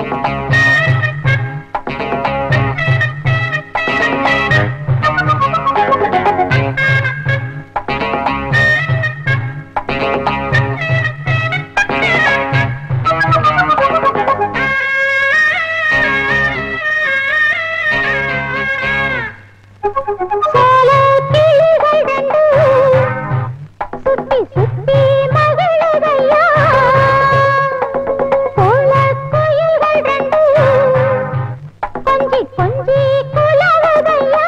சோல கிளிகள் ரெண்டு சுத்தி சுத்தி மகளுதையா சோல குயில்கள் ரெண்டு கொஞ்சி கொஞ்சி குலவுதையா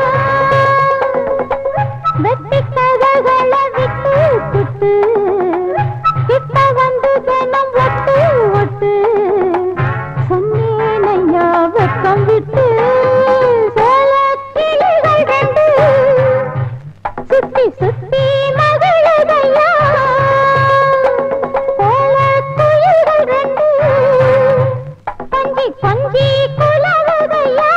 வெட்டி கதகளை விட்டு புட்டு கிட்ட வந்து தினம் ஒட்டு ஒட்டு சொன்னேனையா வெக்கம் விட்டு சோல கிளிகள் ரெண்டு சுத்தி சுத்தி மகளுதையா சோல குயில்கள் ரெண்டு கொஞ்சி கொஞ்சி குலவுதையா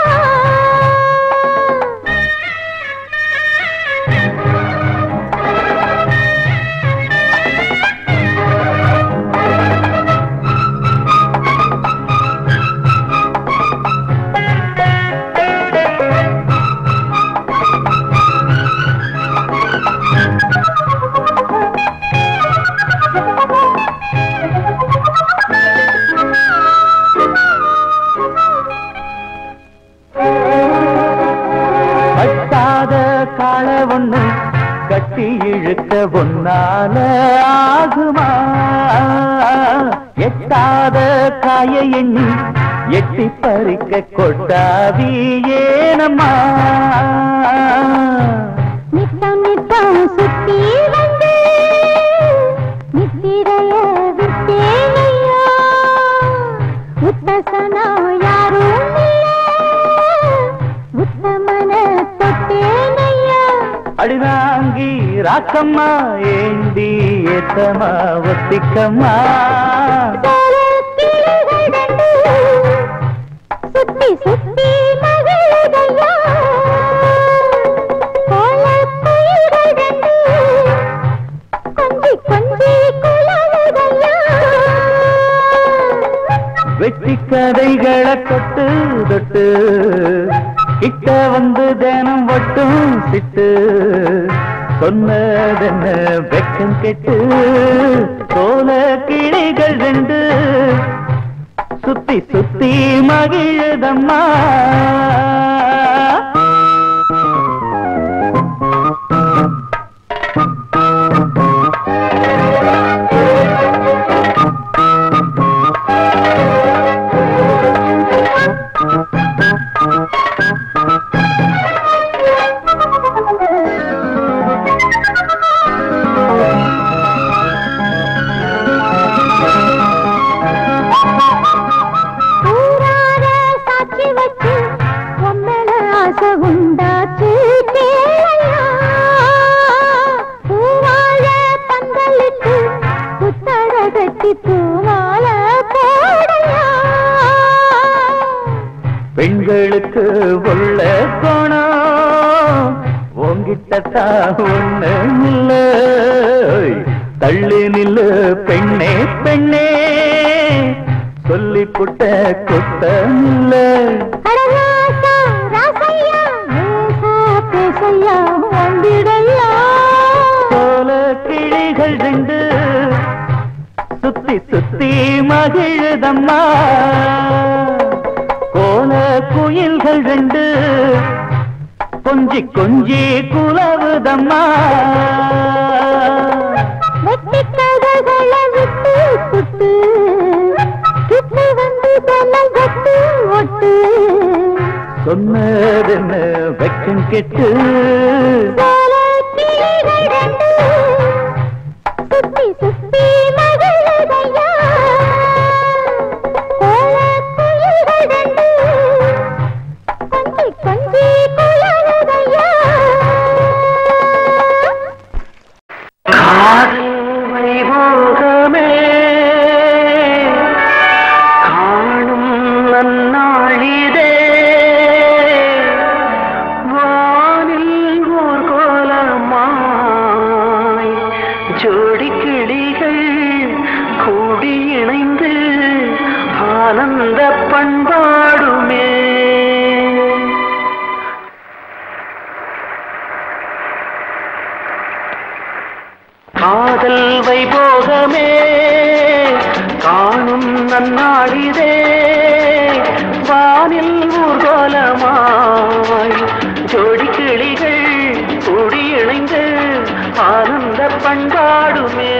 கட்டாத கால ஒண்ணு கட்டி இழுக்க ஒன்னால ஆகுமா எட்டாத காய எண்ணி எட்டி பறிக்க கொட்டாவி ஏனம்மா நித்தம் நித்தம் சுத்தி வந்து நித்திரைய விட்டேனையா உத்தசனா யாரும் இல்ல உத்தமன தொட்டேனையா அடிதாங்கி ராக்கம்மா ஏண்டி ஏத்தமா ஒத்திக்கம்மா சோல கிளிகள் ரெண்டு சுத்தி சுத்தி மகளுதையா சோல குயில்கள் ரெண்டு கொஞ்சி கொஞ்சி குலவுதையா வெட்டி கதைகளை தொட்டு தொட்டு கிட்ட வந்து தினம் ஒட்டும் சிட்டு சொன்னதென்ன வெக்கம் கெட்டு சோல கிளிகள் ரெண்டு சுத்தி சுத்தி மகிழதம்மா ஊரார சாட்சி வச்சு உம்மேல ஆசை உண்டாச்சு கேளையா பூவாழ பந்தலிட்டு புத்தட கட்டி பூவால போடையா பெண்களுக்கு உள்ள கோணம் உங்கிட்ட ஒண்ணு இல்ல தள்ளி நில்லு பெண்ணே பெண்ணே சொல்லி புட்ட குத்தம் இல்ல அடராசா ராசையா ஏசா பேசையா வந்திடையா சோல கிளிகள் ரெண்டு சுத்தி சுத்தி மகிழுதம்மா கோல குயில்கள் ரெண்டு கொஞ்சி கொஞ்சி குலவுதம்மா வெட்டி கதகளை விட்டு புட்டு கிட்ட வந்து ஜன்னல் கட்டு ஒட்டு சொன்னதென்ன வெக்கம் கெட்டு சோல கிளிகள் ரெண்டு சுத்தி சுத்தி மகளுதையா சோல குயில்கள் ரெண்டு கொஞ்சி கொஞ்சி குலவுதையா வைபோகமே காணும் நன்னாளிதே வானில் ஓர் ஆனந்த பண்பாடுமே காதல் வைபோகமே காணும் நன்னாளிதே வானில் ஊர்கோலமாய் ஜோடி கிளிகள் கூடி இணைந்து ஆனந்த பண்பாடுமே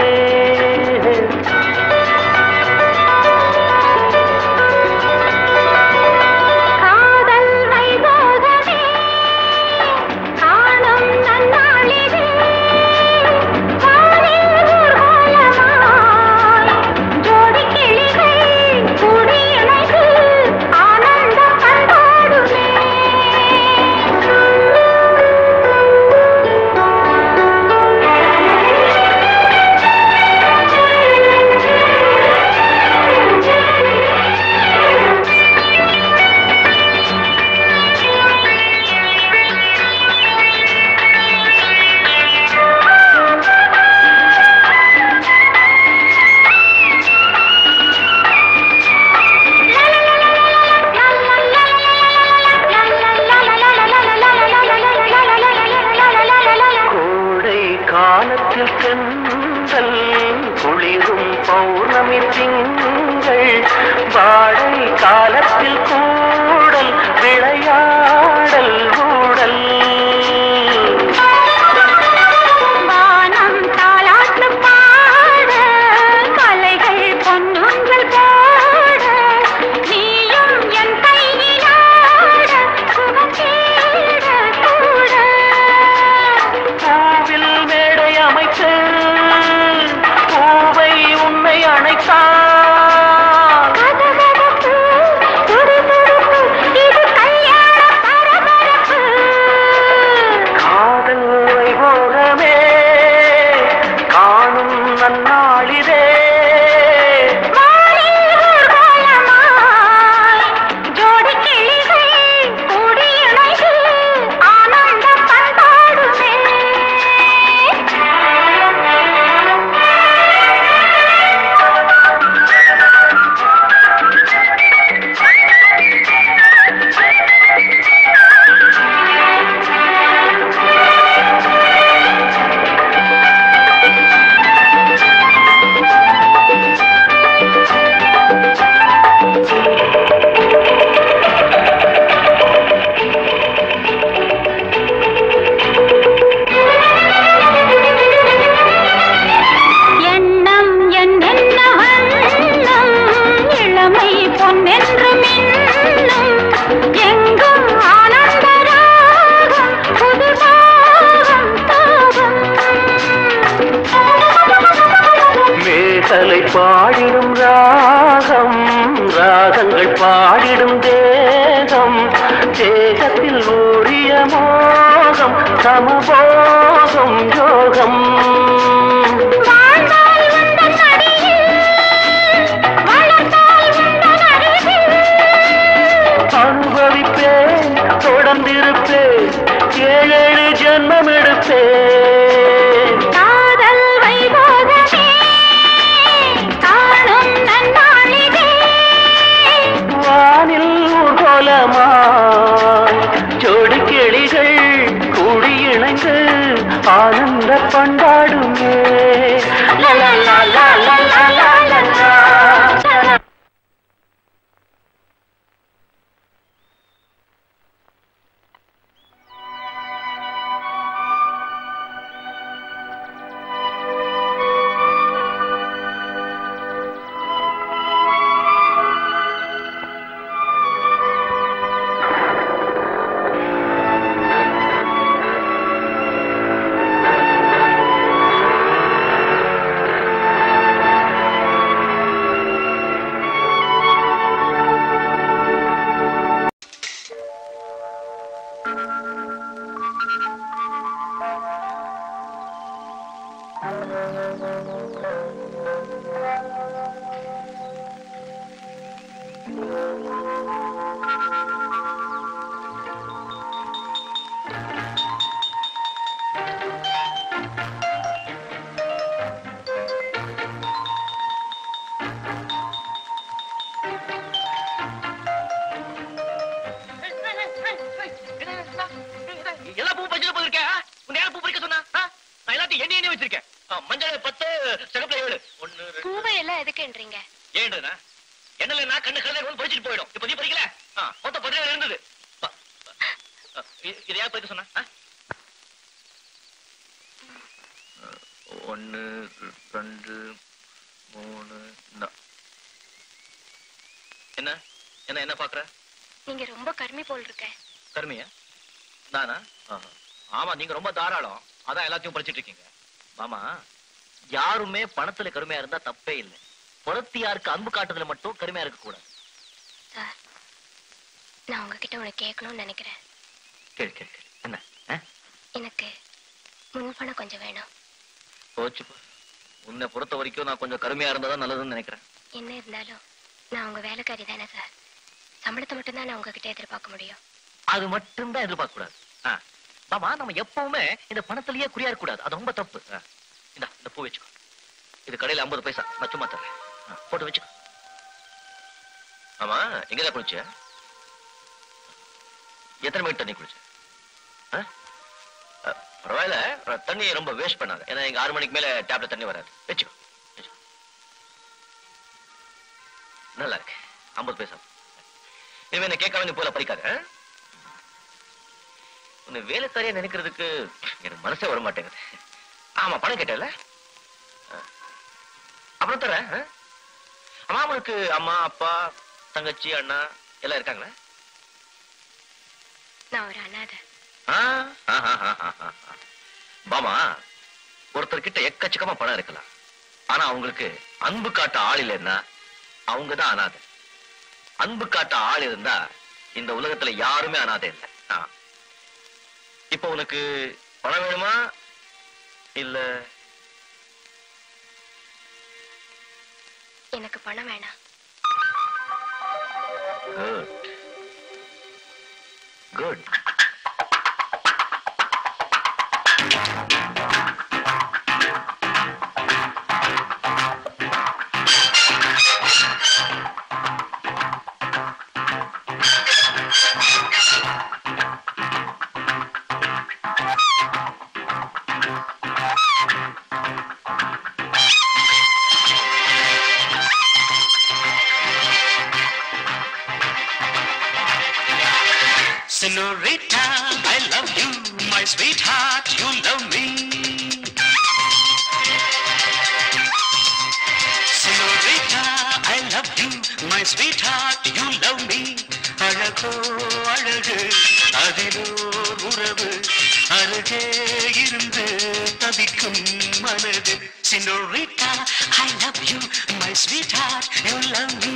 காதல் வைபோகமே காணும் நன்னாளிதே வானில் ஊர்வலமாய் ஜோடி கிளிகள் கூடி இணைந்து ஆனந்த பண்பாடுமே கோடை காலத்தில் சென்றல் குளிரும் பௌர்ணமி திங்கள் வாடை காலத்தில் கூடல் விளையாடல் ஊடல் வானம் தாலாட்டு பாட கலைகள் பொன்னொன்றல் போட நீயும் என் கையிலாட சுகம் தேட கூட பூவில் மேடை அமைத்து பூவை உன்னை அணைத்தான் கதகதப்பு, துடுதுடுப்பு, இது கல்யாண பரபரப்பு. காதல் வைபோகமே காணும் நன்னாளிதே வானில் ஊர்வலமாய் ஜோடி கிளிகள் கூடி இணைந்து ஆனந்த பண்பாடுமே எண்ணம் என்னென்ன வண்ணம் இளமை பொன்னென்று மின்னும் எங்கும் ஆனந்த ராகம் புது பாகம் தாகம் மேகலை பாடிடும் ராகம் ராகங்கள் பாடிடும் தேகம் தேகத்தில் ஊறிய மோகம் சமபோகம் யோகம் வாழ்ந்தால் உந்தன் அடியில் வளர்ந்தால் உந்தன் அருகில் அனுபவிப்பேன் தொடர்ந்திருப்பேன் ஏழேழு ஜென்மம் எடுப்பேன் காதல் வைபோகமே காணும் நன்னாளிதே வானில் ஊர்கோலமாய் ஜோடி கிளிகள் கூடி இணைந்து ஆனந்த பண்பாடுமே லலலா, லலலா, லலலா. கண்ணு கழுதை வந்து படிச்சுட்டு போயிடும் இப்ப நீ படிக்கல ஆ, மொத்தம் பதினேழு இருந்தது ப- ப- இ- இது யார் படிக்க சொன்னா ஆ? ஒன்னு ரெண்டு மூணு நா- என்ன என்ன என்ன பாக்குற நீங்க ரொம்ப கருமி போல் இருக்க கருமையா நானா ஆஹா. ஆமா நீங்க ரொம்ப தாராளம் அதான் எல்லாத்தையும் படிச்சிட்டு இருக்கீங்க மாமா யாருமே பணத்துல கருமையா இருந்தா தப்பே இல்லை புறத்தியாருக்கு அன்பு காட்டுறதுல மட்டும் கருமையா இருக்க கூடாது சார் நான் உங்ககிட்ட ஒண்ணு கேட்கணும்னு நினைக்கிறேன் கேளு கேளு கேளு. என்ன ஆ? எனக்கு முன்பணம் கொஞ்சம் வேணும் போச்சு போ. உன்னை பொறுத்த வரைக்கும் நான் கொஞ்சம் கருமையா இருந்தா தான் நல்லதுன்னு நினைக்கிறேன் என்ன இருந்தாலும் நான் உங்க வேலைக்காரி தானே சார் சம்பளத்தை மட்டும் தான் நான் உங்ககிட்ட எதிர்பார்க்க முடியும் அது மட்டும் தான் எதிர்பார்க்க கூடாது ஆ. மாமா நம்ம எப்பவுமே இந்த பணத்திலேயே குறியா இருக்க கூடாது அது ரொம்ப தப்பு ஆ. இந்தா இந்த பூ வச்சுக்கோ இது கடையில 50 பைசா நான் சும்மா தரேன் ஆ, போட்டு வச்சுக்கோ ஆமா எங்கதான் குளிச்ச எத்தனை மணிக்கு தண்ணி குளிச்ச ஆ? ஆ, பரவாயில்ல அஹ், தண்ணியை ரொம்ப வேஸ்ட் பண்ணாத ஏன்னா இங்க ஆறு மணிக்கு மேல டேப்ல தண்ணி வராது வச்சுக்கோ வச்சுக்கோ. நல்லா இருக்கு 50 பைசா இனிமே என்ன கேட்காம நீ போல பறிக்காத ஆ? உன்னை வேலைக்காரியா நினைக்கிறதுக்கு எனக்கு மனசே வர மாட்டேங்குது ஆமா பணம் கேட்டல அப்புறம் தரேன் ஆ? அம்மா அவனுக்கு அம்மா அப்பா தங்கச்சி அண்ணா எல்லாம் இருக்காங்களா நான் ஒரு அனாதை ஆ? ஆஹாஹாஹாஹா. பாமா ஒருத்தர்கிட்ட எக்கச்சக்கமா பணம் இருக்கலாம் ஆனா அவங்களுக்கு அன்பு காட்ட ஆள் இல்லைன்னா அவங்க தான் அனாதை அன்பு காட்ட ஆள் இருந்தா இந்த உலகத்துல யாருமே அனாதை இல்லை ஆ. இப்போ உனக்கு பணம் வேணுமா இல்ல எனக்கு பணம் வேணாம் good good Senorita, I love you, my sweetheart, you love me. Senorita, I love you, my sweetheart, you love me. அழகோ அழகு அதிலோ உறவு அருகே இருந்து தவிக்கும் மனது Senorita, I love you, my sweetheart, you love me.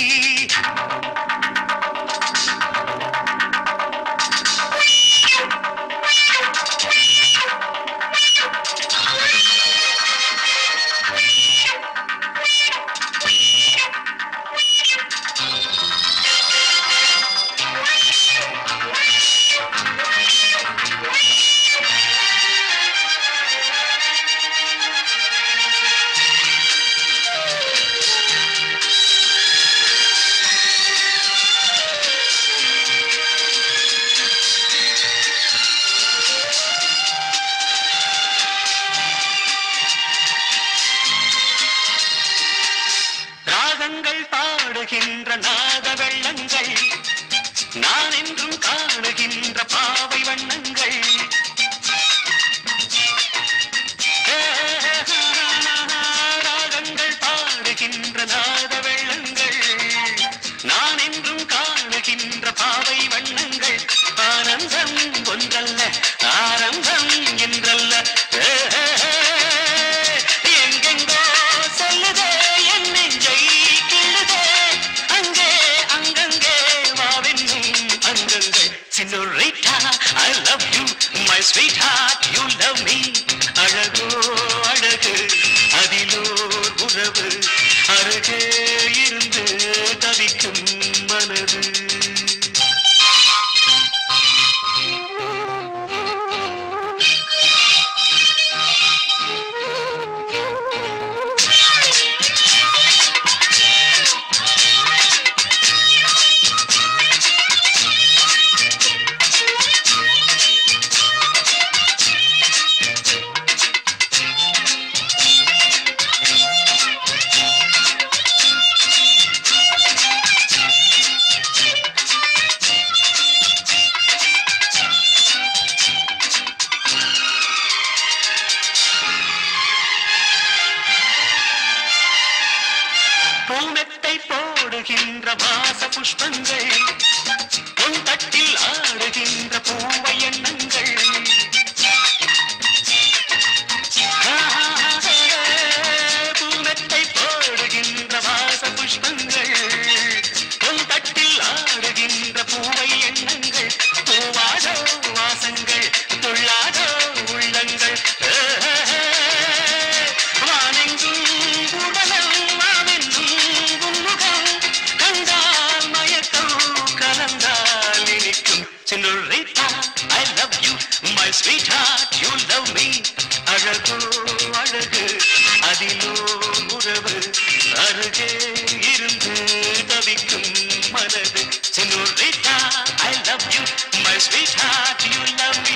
ராகங்கள் பாடுகின்ற நாத வெள்ளங்கள் நான் என்றும் காணுகின்ற பாவை வண்ணங்கள் ராகங்கள் பாடுகின்ற நாத வெள்ளங்கள் நான் என்றும் காணுகின்ற பாவை வண்ணங்கள் ஆனந்தம் ஒன்றல்ல ஆரம்பம் என்றல்ல எங்கெங்கோ செல்லுதே என் நெஞ்சை கிள்ளுதே அங்கே அங்கங்கே வாவென்னும் அங்கங்கள் Senorita, I love you, my sweetheart, you love me. அழகோ அழகு அதிலோ உறவு அருகே இருந்து தவிக்கும் மனது வாச புஷ்பங்கள் பொன் தட்டில் ஆடுகின்ற பூவை எண்ணங்கள் பூமெத்தை போடுகின்ற வாச புஷ்பங்கள் பொன் தட்டில் ஆடுகின்ற பூவை எண்ணங்கள் பூவாதோ வாசங்கள் துள்ளாதோ உள்ளங்கள் வானெங்கும் உடலம் மாவென்னும் உன்முகம் கண்டால் மயக்கம் கலந்தால் இனிக்கும் Senorita, I love you, my sweetheart, you love me. அழகோ அழகு அதிலோ உறவு அருகே இருந்து தவிக்கும் மனது Senorita, I love you, my sweetheart, you love me.